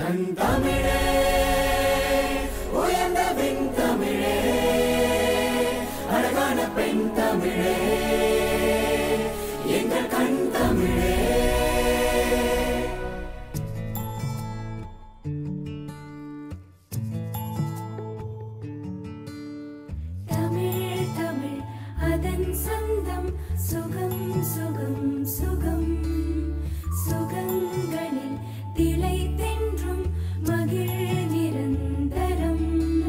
தன் தமிழே உயர்ந்த விண் தமிழே அழகான பெண் தமிழே எங்கள் கண் தமிழே தமிழ் தமிழ் அதன் சந்தம் சுகம் சுகம் சுகம் சுகங்களில் திளைத்தென்றும் மகிழ் நிரந்தரம்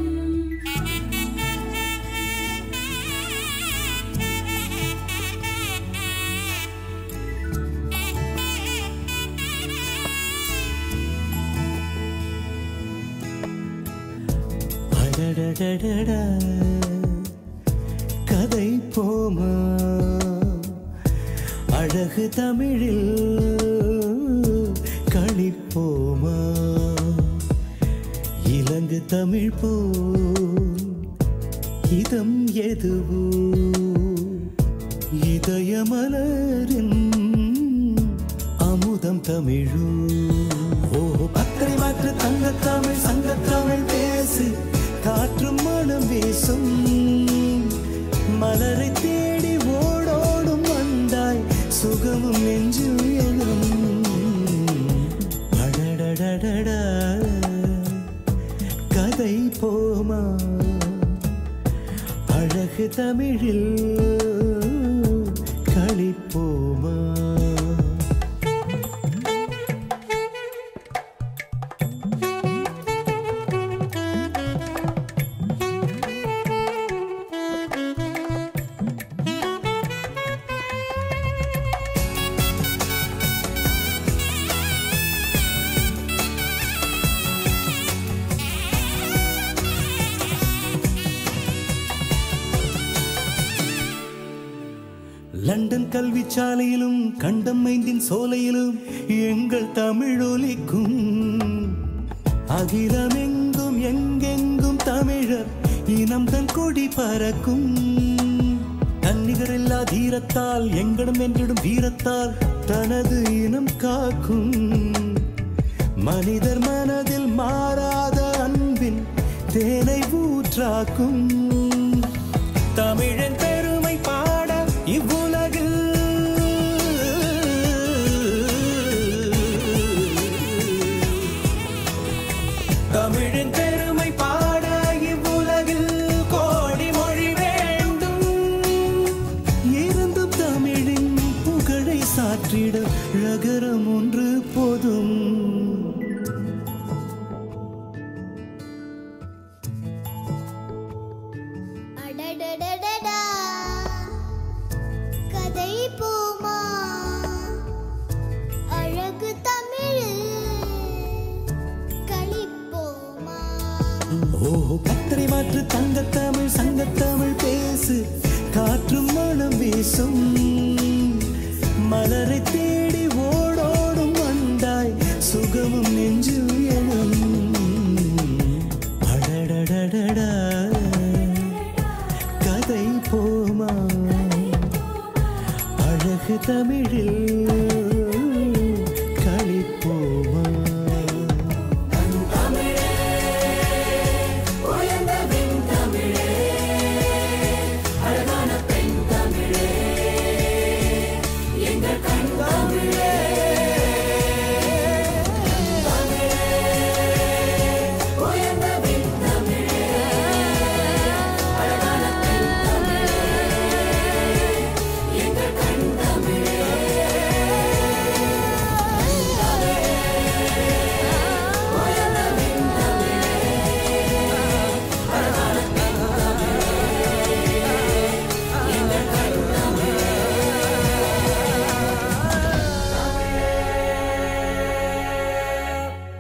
அடடடடடா கதை போமா அழகு தமிழில் களிப்போமா இலங்கு தமிழ் போ இதம் எதுவோ இதயமலரின் அமுதம் தமிழோ ஓ பக்கரை மாற்று தங்கத்தமிழ் சங்கத்தமிழ் பேசு காற்றும் மனம் வீசும் மலரை தேடி ஓடோடும் வந்தாய் சுகமும் நெஞ்சில் எழும் அடடடடடா கதை போமா அழகு தமிழில் களிப்போமா லண்டன் கல்விச்சாலையிலும் கண்டம் மைந்தின் சோலையிலும் எங்கள் தமிழ் ஒலிக்கும் அகிலமெங்கும் எங்கெங்கும் தமிழர் இனம் தன் கொடி பறக்கும் தன்னிகரில்லா தீரத்தால் எங்களிடம் என்றிடும் வீரத்தால் தனது இனம் காக்கும் மனிதர் மனதில் மாறாத அன்பின் தேனை ஊற்றாக்கும் தமிழின் பெருமை பாட இவ்வுலகில் தமிழின் பெருமை பாட இவ்வுலகில் கோடி மொழி வேண்டும் இருந்தும் தமிழின் புகழை சாற்றிட ரகரம் ஒன்று போதும் அடடடடடா கதை போமா அழகு தமிழ் களிப்போமா ஓ பத்திரை மாற்று தங்கத்தமிழ் சங்கத்தமிழ் பேசு காற்றும் மனம் வீசும் மலரை தேடி ஓடோடும் வந்தாய் சுகமும் நெஞ்சில் எனும் அடடடடடா கதை போமா அழகு தமிழில்